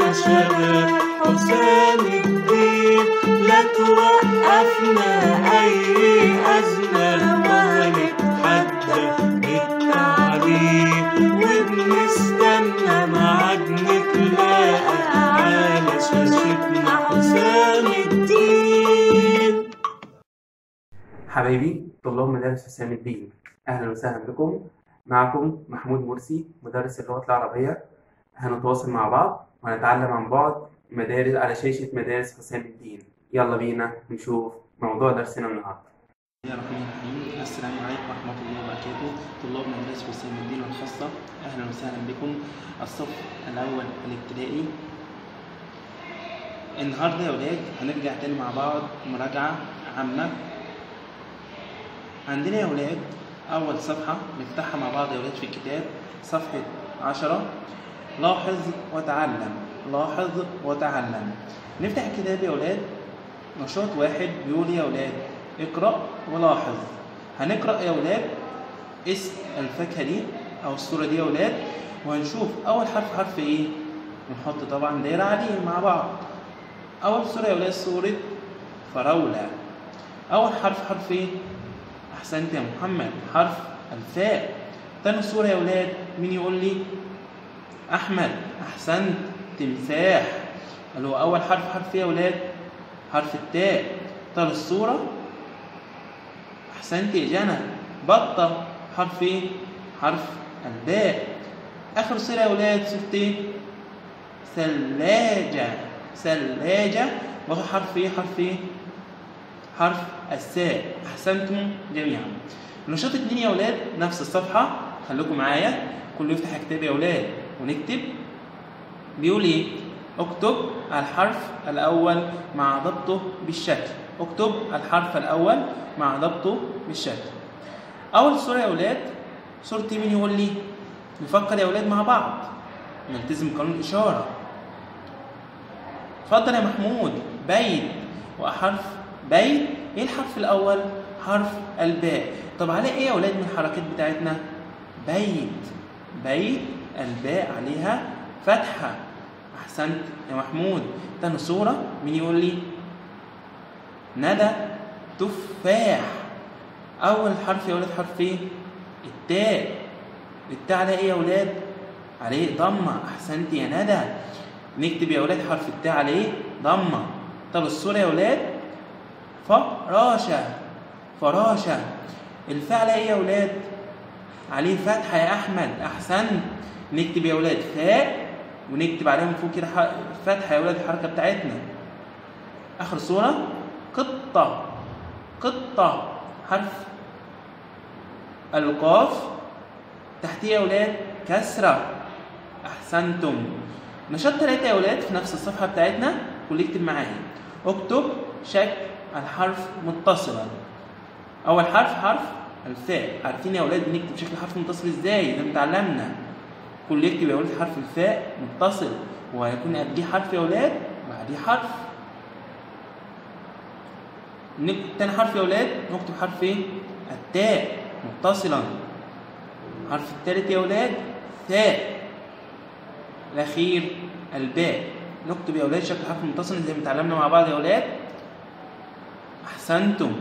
شباب حسام الدين لا توقفنا أي أزمة وهنتحدى بالتعليم وبنستنى ميعاد نتلاقى على شاشتنا حسام الدين حبايبي طلاب مدارس حسام الدين أهلا وسهلا بكم معكم محمود مرسي مدرس اللغة العربية هنتواصل مع بعض وهنتعلم عن بعد مدارس على شاشة مدارس حسام الدين يلا بينا نشوف موضوع درسنا النهاردة بسم الله الرحمن الرحيم السلام عليكم ورحمة الله وبركاته طلاب مدرسة حسام الدين الخاصة أهلا وسهلا بكم الصف الأول الابتدائي النهاردة يا ولاد هنرجع تاني مع بعض مراجعة عامة عندنا يا ولاد أول صفحة نفتحها مع بعض يا ولاد في الكتاب صفحة عشرة لاحظ وتعلم لاحظ وتعلم نفتح الكتاب يا ولاد نشاط واحد بيقول يا ولاد اقرأ ولاحظ هنقرأ يا ولاد اسم الفاكهة دي أو الصورة دي يا ولاد وهنشوف أول حرف حرف إيه ونحط طبعا دايرة عليه مع بعض أول صورة يا ولاد صورة فراولة أول حرف حرف إيه أحسنت يا محمد حرف الفاء تاني صورة يا ولاد مين يقول لي أحمد أحسنت تمساح اللي هو أول حرف حرف إيه يا ولاد حرف التاء تالت صورة أحسنت يا جنى بطة حرف إيه؟ حرف الباء آخر صورة يا ولاد صورة إيه؟ ثلاجة ثلاجة وهو حرف إيه؟ حرف إيه؟ حرف الساء أحسنتم جميعا نشاط اتنين يا ولاد نفس الصفحة خليكم معايا كله يفتح كتاب يا ولاد ونكتب بيقول إيه؟ اكتب الحرف الأول مع ضبطه بالشكل اكتب الحرف الأول مع ضبطه بالشكل أول صورة يا ولاد صورة مين يقول لي نفكر يا ولاد مع بعض نلتزم قانون الإشارة اتفضل يا محمود بيت وحرف بيت ايه الحرف الأول حرف الباء طب عليه ايه يا ولاد من الحركات بتاعتنا بيت بيت الباء عليها فتحة أحسنت يا محمود تاني صورة مين يقول لي ندى تفاح أول حرف يا ولاد حرف إيه؟ التاء التاء عليه إيه يا ولاد؟ عليه ضمة أحسنت يا ندى نكتب يا ولاد حرف التاء عليه ضمة طب الصورة يا ولاد فراشة فراشة الفاء عليه إيه يا ولاد؟ عليه فتحة يا أحمد أحسنت نكتب يا ولاد فاء ونكتب عليهم فوق كده فتحة يا ولاد الحركة بتاعتنا آخر صورة قطة قطة حرف القاف تحتيه يا ولاد كسرة أحسنتم نشاط ثلاثة يا ولاد في نفس الصفحة بتاعتنا كل يكتب معايا اكتب شكل الحرف متصلا أول حرف حرف الفاء عارفين يا ولاد بنكتب شكل الحرف متصل ازاي ده اتعلمنا كل يكتب يا ولاد حرف الفاء متصل وهيكون قبليه حرف يا ولاد بعديه حرف نكتب تاني حرف يا ولاد نكتب حرف ايه؟ التاء متصلا حرف التالت يا ولاد تاء الأخير الباء نكتب يا ولاد شكل حرف متصل زي ما اتعلمنا مع بعض يا ولاد أحسنتم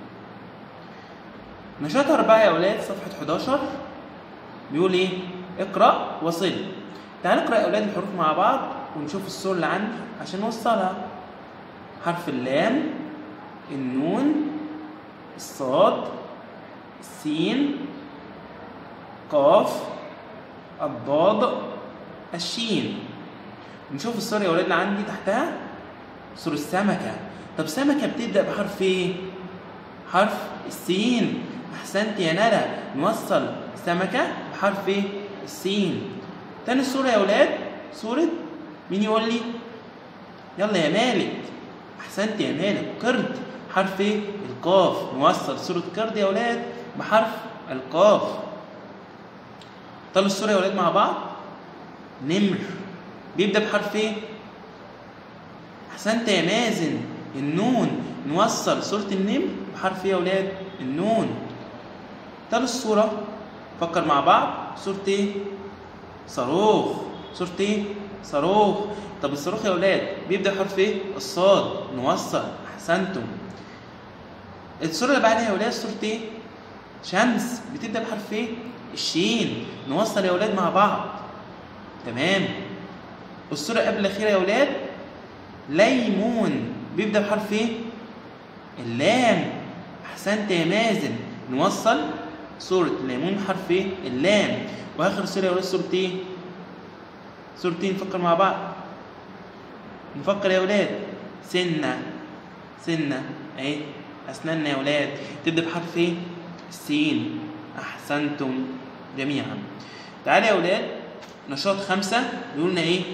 نشاط أربعة يا ولاد صفحة 11 بيقول إيه؟ اقرأ وصل تعال نقرأ يا أولاد الحروف مع بعض ونشوف الصور اللي عندي عشان نوصلها حرف اللام النون الصاد السين قاف الضاد الشين نشوف الصور يا ولاد اللي عندي تحتها صور السمكة طب سمكة بتبدأ بحرف ايه؟ حرف السين أحسنت يا ندى نوصل سمكة بحرف ايه؟ السين تاني الصورة يا ولاد صورة مين يقول لي؟ يلا يا مالك أحسنت يا مالك قرد حرف ايه؟ القاف نوصل صورة قرد يا ولاد بحرف القاف طب الصورة يا ولاد مع بعض نمر بيبدأ بحرف ايه؟ أحسنت يا مازن النون نوصل صورة النمر بحرف ايه يا ولاد؟ النون طب الصورة فكر مع بعض صورة ايه؟ صاروخ صورة ايه؟ صاروخ طب الصاروخ يا اولاد بيبدا بحرف ايه الصاد نوصل احسنتم الصوره اللي بعدها يا اولاد صوره ايه شمس بتبدا بحرف ايه الشين نوصل يا اولاد مع بعض تمام الصوره قبل الاخيره يا اولاد ليمون بيبدا بحرف ايه اللام احسنت يا مازن نوصل صورة ليمون بحرف ايه اللام واخر صورة يا ولاد صورة ايه صورتين نفكر مع بعض نفكر يا ولاد سنة سنة اهي اسناننا يا ولاد تبدا بحرف ايه السين احسنتم جميعا تعالى يا ولاد نشاط خمسة بيقول لنا ايه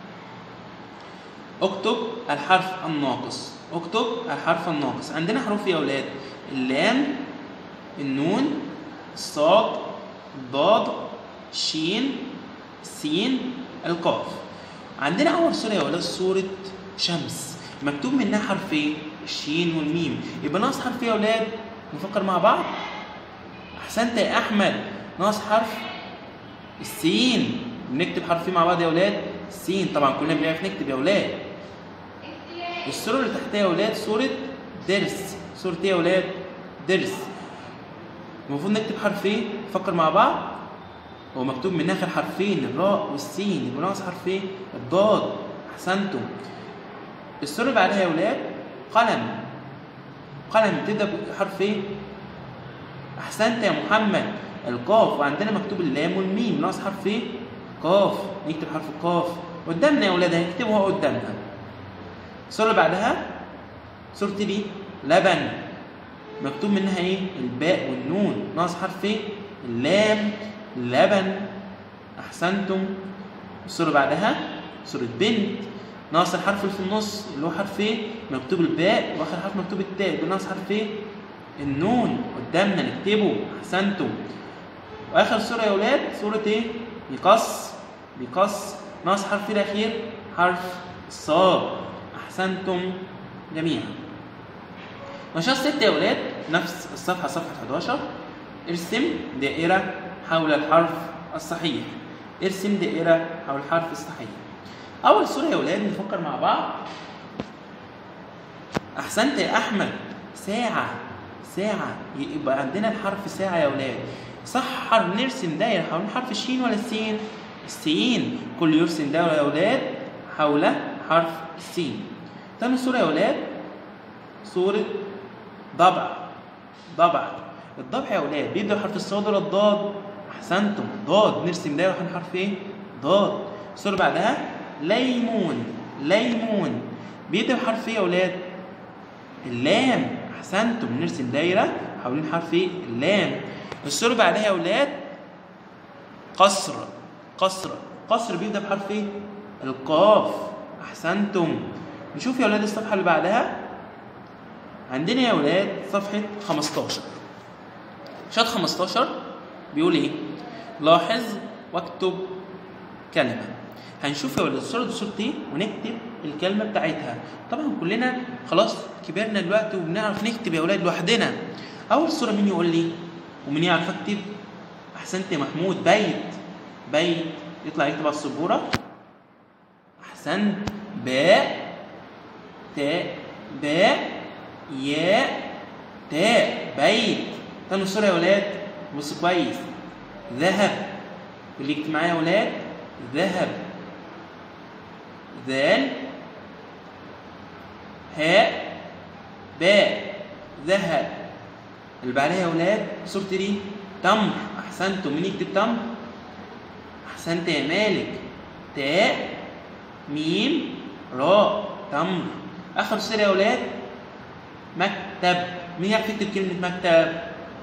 اكتب الحرف الناقص اكتب الحرف الناقص عندنا حروف يا اولاد اللام النون الصاد الضاد الشين السين القاف عندنا اول صوره يا اولاد صوره شمس مكتوب منها حرفين الشين والميم يبقى ناقص حرف إيه يا اولاد نفكر مع بعض احسنت يا احمد ناقص حرف السين بنكتب حرفين مع بعض يا اولاد السين طبعا كلنا بنعرف نكتب يا اولاد الصورة اللي تحتها يا ولاد صورة درس صورة ايه يا ولاد؟ درس المفروض نكتب حرف ايه؟ نفكر مع بعض هو مكتوب من اخر حرفين الراء والسين يبقى ناقص حرف ايه؟ الضاد احسنتم الصورة اللي بعدها يا ولاد قلم قلم تبدأ بحرف ايه؟ احسنت يا محمد القاف وعندنا مكتوب اللام والميم ناقص حرف ايه؟ قاف نكتب حرف القاف قدامنا يا ولاد هنكتبه قدامنا الصورة اللي بعدها صورة دي لبن مكتوب منها ايه؟ الباء والنون ناقص حرف ايه؟ اللام لبن احسنتم الصورة اللي بعدها صورة بنت ناقص الحرف اللي في النص اللي هو حرف ايه؟ مكتوب الباء واخر حرف مكتوب التاء يبقى ناقص حرف ايه؟ النون قدامنا نكتبه احسنتم واخر صورة يا ولاد صورة ايه؟ بيقص بيقص ناقص حرف إيه الاخير حرف الصاد احسنتم جميعا نشاط ستة يا ولاد نفس الصفحة صفحة 11 ارسم دائرة حول الحرف الصحيح ارسم دائرة حول الحرف الصحيح أول صورة يا ولاد نفكر مع بعض أحسنت يا أحمد ساعة ساعة يبقى عندنا الحرف ساعة يا ولاد صح نرسم دايرة حول حرف الشين ولا السين؟ السين كل يرسم دايرة يا ولاد حول حرف السين تاني صورة يا ولاد صورة ضبع ضبع الضبع يا ولاد بيبدأ بحرف الصاد ولا الضاد؟ أحسنتم ضاد نرسم دايرة حول حرف إيه؟ ضاد الصورة بعدها ليمون ليمون بيبدأ بحرف إيه يا ولاد؟ اللام أحسنتم نرسم دايرة حوالين حرف إيه؟ اللام الصورة بعدها يا ولاد قصر قصر قصر بيبدأ بحرف إيه؟ القاف أحسنتم نشوف يا ولاد الصفحة اللي بعدها عندنا يا ولاد صفحة 15 شاط 15 بيقول ايه؟ لاحظ واكتب كلمة هنشوف يا ولاد الصورة دي صورة ايه ونكتب الكلمة بتاعتها طبعا كلنا خلاص كبرنا دلوقتي وبنعرف نكتب يا ولاد لوحدنا أول صورة مين يقول لي ومين يعرف أكتب أحسنت يا محمود بيت بيت يطلع يكتب على السبورة أحسنت باء تاء باء ياء تاء بيت تاني الصورة يا ولاد بص كويس ذهب اللي يكتب معايا يا ولاد ذهب ذال هاء باء ذهب اللي بعدها يا ولاد صورتي دي تمر احسنتم مين يكتب تمر احسنت يا مالك تاء ميم راء تمر اخر صورة يا ولاد مكتب مين يعرف يكتب كلمة مكتب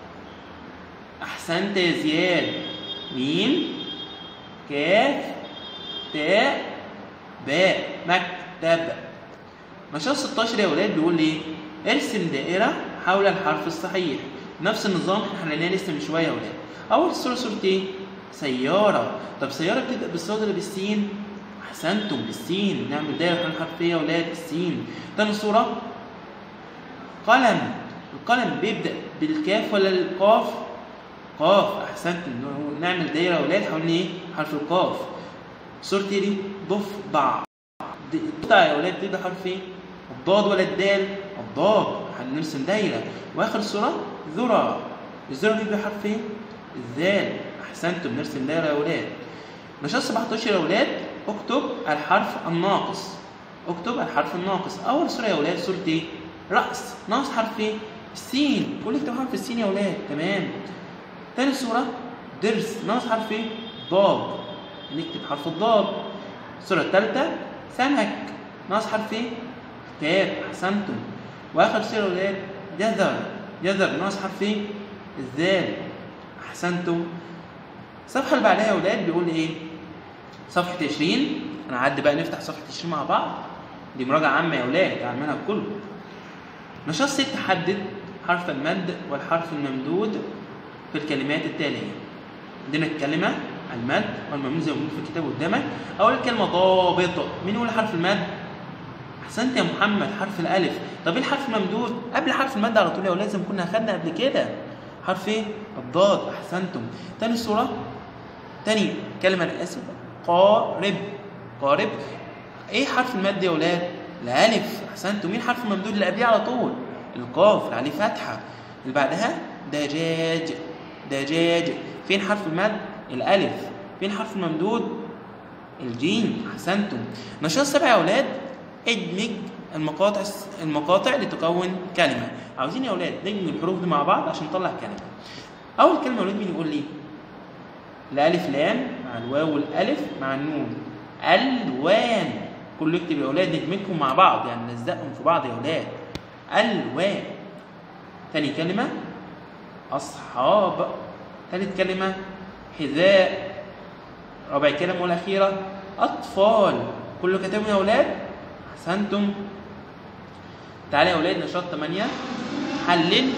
احسنت يا زياد ميم كاف تاء باء مكتب نشاط 16 يا ولاد بيقول ايه ارسم دائرة حول الحرف الصحيح نفس النظام احنا حليناه لسه من شوية يا ولاد أول صورة صورة ايه؟ سيارة طب سيارة بتبدأ بالصاد ولا بالسين؟ أحسنتم بالسين نعمل دائرة حول الحرف ايه يا ولاد؟ السين تاني صورة قلم القلم بيبدأ بالكاف ولا القاف؟ قاف أحسنتم نعمل دائرة يا ولاد حوالين ايه؟ حرف القاف صورتي دي ضفدع د- الضفدع يا ولاد تبدا حرف ايه؟ الضاد ولا الدال؟ الضاد هنرسم دايره واخر صوره ذره الذره دي بيبقى حرف ايه؟ الذال احسنتم نرسم دايره يا ولاد نشاط 17 يا ولاد اكتب الحرف الناقص اكتب الحرف الناقص اول صوره يا ولاد صوره ايه؟ راس ناقص حرف ايه؟ السين كل اكتب حرف السين يا ولاد تمام تاني صورة درس ناقص حرف ايه؟ ضاد نكتب حرف الضاد الصورة التالتة سمك ناقص حرف ايه؟ كتاب أحسنتم وآخر صورة يا ولاد جزر جزر ناقص حرف ايه؟ الذال أحسنتم الصفحة اللي بعدها يا ولاد بيقول ايه؟ صفحة 20 هنعدي بقى نفتح صفحة 20 مع بعض دي مراجعة عامة يا ولاد على المنهج كله نشاط ست حدد حرف المد والحرف الممدود في الكلمات التالية عندنا الكلمة المد والممدود زي ما موجود في الكتاب قدامك أول كلمة ضابط مين يقول حرف المد؟ أحسنت يا محمد حرف الألف طب إيه الحرف الممدود؟ قبل حرف المد على طول يا ولاد زي ما كنا أخدنا قبل كده حرف إيه؟ الضاد أحسنتم تاني صورة تاني كلمة أنا آسف قارب قارب إيه حرف المد يا ولاد؟ الألف أحسنتم مين الحرف الممدود اللي قبليه على طول؟ القاف اللي عليه فتحة اللي بعدها دجاج دجاج فين حرف المد؟ الألف فين حرف الممدود؟ الجيم أحسنتم نشاط سبع يا أولاد ادمج المقاطع المقاطع لتكون كلمة عاوزين يا أولاد ندمج الحروف دي مع بعض عشان نطلع كلمة أول كلمة يا أولاد مين يقول لي؟ الألف لام مع الواو والألف مع النون ألوان كله يكتب يا أولاد ندمجهم مع بعض يعني نلزقهم في بعض يا أولاد ألوان تاني كلمة أصحاب ثالث كلمة حذاء رابع كلمة والأخيرة أطفال كله كتبهم يا أولاد أحسنتم تعالى يا أولاد نشاط 8 حلل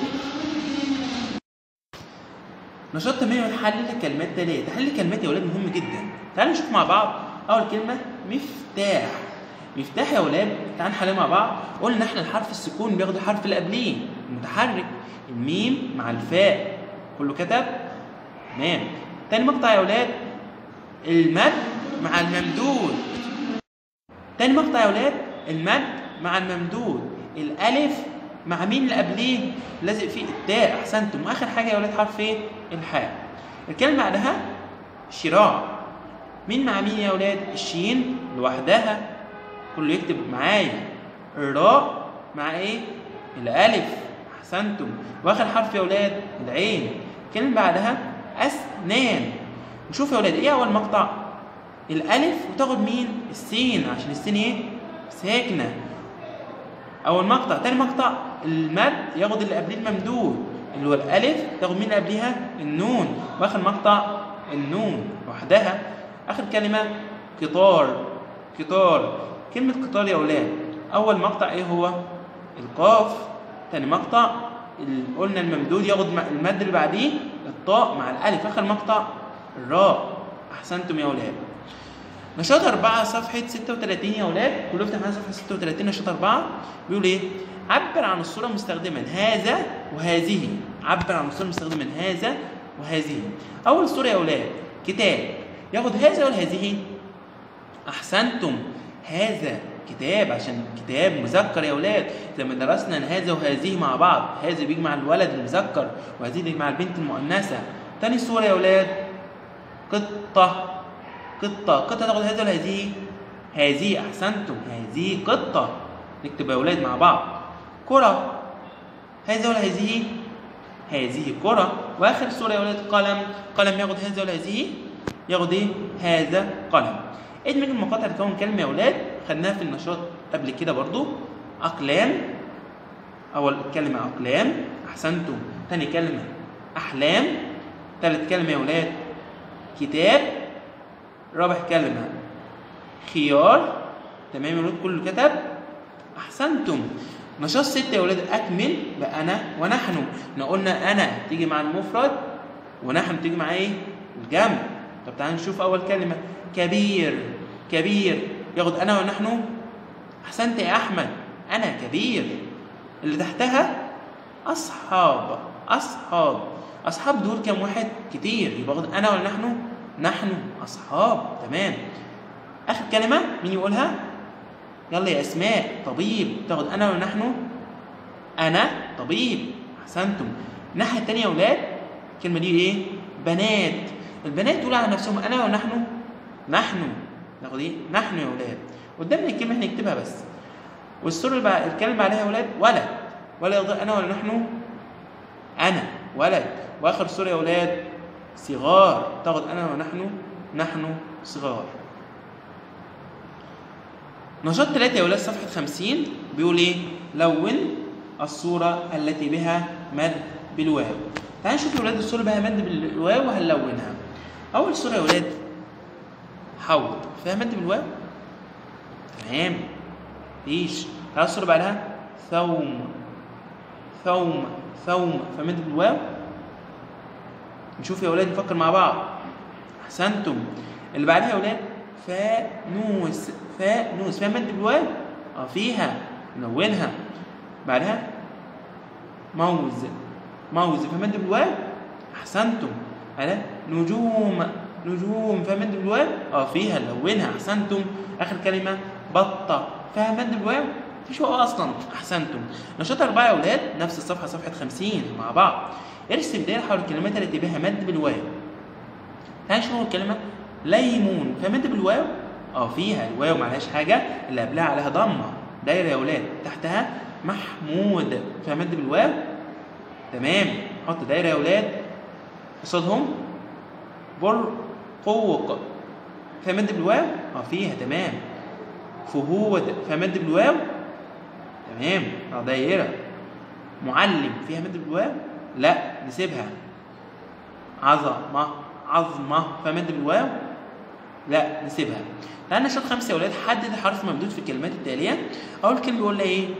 نشاط 8 حلل الكلمات تالية تحليل الكلمات يا أولاد مهم جدا تعالوا نشوف مع بعض أول كلمة مفتاح مفتاح يا أولاد تعالوا نحلل مع بعض قلنا إن إحنا الحرف السكون بياخد الحرف اللي قبليه المتحرك الميم مع الفاء كله كتب تمام تاني مقطع يا أولاد المد مع الممدود تاني مقطع يا ولاد المد مع الممدود الالف مع مين اللي قبليه لازق فيه التاء احسنتم واخر حاجه يا ولاد حرف ايه الحاء الكلمه بعدها شراع مين مع مين يا ولاد الشين لوحدها كله يكتب معايا الراء مع ايه الالف احسنتم واخر حرف يا ولاد العين الكلمه بعدها اسنان نشوف يا ولاد ايه اول مقطع الالف وتاخد مين السين عشان السين ايه ساكنه اول مقطع تاني مقطع المد ياخد اللي قبليه الممدود اللي هو الالف تاخد مين اللي قبليها النون واخر مقطع النون لوحدها اخر كلمه قطار قطار كلمه قطار يا اولاد اول مقطع ايه هو القاف تاني مقطع ال- قلنا الممدود ياخد م- المد اللي بعديه الطاء مع الالف اخر مقطع الراء احسنتم يا اولاد نشاط أربعة صفحة 36 يا ولاد كله افتح معايا صفحة 36 نشاط أربعة بيقول إيه؟ عبر عن الصورة مستخدما هذا وهذه عبر عن الصورة مستخدما هذا وهذه أول صورة يا ولاد كتاب ياخد هذا ولا هذه؟ أحسنتم هذا كتاب عشان كتاب مذكر يا ولاد زي ما درسنا ان هذا وهذه مع بعض هذا بيجي مع الولد المذكر وهذه بيجي مع البنت المؤنثة تاني صورة يا ولاد قطة قطة قطة تاخد هذا ولا هذه؟ هذه أحسنتم هذه قطة نكتب يا ولاد مع بعض كرة هذا ولا هذه؟ هذه كرة وآخر صورة يا ولاد قلم قلم ياخد هذا ولا هذه؟ ياخد إيه؟ هذا قلم ادمج المقاطع تكون كلمة يا ولاد خدناها في النشاط قبل كده برضو أقلام أول كلمة أقلام أحسنتم تاني كلمة أحلام تالت كلمة يا ولاد كتاب رابع كلمة خيار تمام يا ولاد كله كتب أحسنتم نشاط ستة يا ولاد أكمل بأنا ونحن احنا قلنا أنا تيجي مع المفرد ونحن تيجي مع إيه؟ الجمع طب تعالى نشوف أول كلمة كبير كبير ياخد أنا ونحن أحسنت يا أحمد أنا كبير اللي تحتها أصحاب أصحاب أصحاب دول كام واحد كتير يبقى واخد أنا ولا نحن نحن أصحاب تمام اخر كلمه مين يقولها يلا يا اسماء طبيب تاخد انا ونحن انا طبيب احسنتم الناحيه الثانيه يا اولاد الكلمه دي ايه بنات البنات يقولوا على نفسهم انا ونحن نحن ناخد ايه نحن يا اولاد قدامنا الكلمه احنا نكتبها بس والسورة اللي بعد الكلمه اللي بعدها يا اولاد ولد ولا يضيع انا ولا نحن انا ولد واخر سورة يا اولاد صغار تاخد انا ونحن نحن صغار نشاط ثلاثة يا ولاد صفحة 50 بيقول ايه؟ لون الصورة التي بها مد بالواو. تعالوا نشوف يا ولاد الصورة بها مد بالواو وهنلونها. أول صورة يا ولاد حوض فيها مد بالواو؟ تمام مفيش. تعالوا الصورة بعدها ثوم ثوم ثوم فمد بالواو؟ نشوف يا ولاد نفكر مع بعض. أحسنتم. اللي بعدها يا ولاد فانوس فانوس فيها مد بالواو اه فيها نونها بعدها موز موز فيها مد بالواو احسنتم على نجوم نجوم فيها مد بالواو اه فيها لونها احسنتم اخر كلمه بطه فيها مد بالواو مفيش واو اصلا احسنتم نشاط اربعه يا اولاد نفس الصفحه صفحه 50 مع بعض ارسم دايره حول الكلمات التي بها مد بالواو تعالى نشوف الكلمه ليمون فيها مد بالواو اه فيها الواو معلهاش حاجه اللي قبلها عليها ضمه دايره يا اولاد تحتها محمود فيها مد بالواو تمام حط دايره يا اولاد قصادهم برقوق فيها مد بالواو اه فيها تمام فهود فيها مد بالواو تمام اه دايره معلم فيها مد بالواو لا نسيبها عظمه عظمه فيها مد بالواو لا نسيبها تعالى نشوف خمسة يا ولاد حدد حرف ممدود في الكلمات التالية أول كلمة بيقول لها إيه؟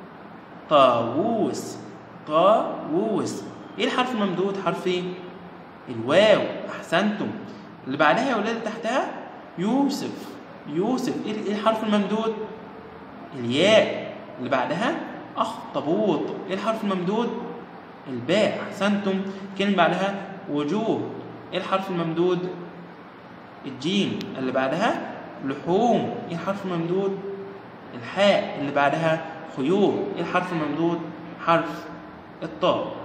طاووس طاووس إيه الحرف الممدود؟ حرف إيه؟ الواو أحسنتم اللي بعدها يا ولاد تحتها يوسف يوسف إيه إيه الحرف الممدود؟ الياء اللي بعدها أخطبوط إيه الحرف الممدود؟ الباء أحسنتم كلمة بعدها وجوه إيه الحرف الممدود؟ الجيم اللي بعدها لحوم ايه الحرف الممدود الحاء اللي بعدها خيول ايه الحرف الممدود حرف الطاء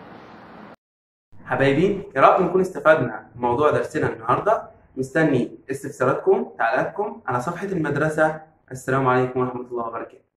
حبايبي يا رب نكون استفدنا من موضوع درسنا النهارده مستني استفساراتكم تعليقاتكم على صفحة المدرسة السلام عليكم ورحمة الله وبركاته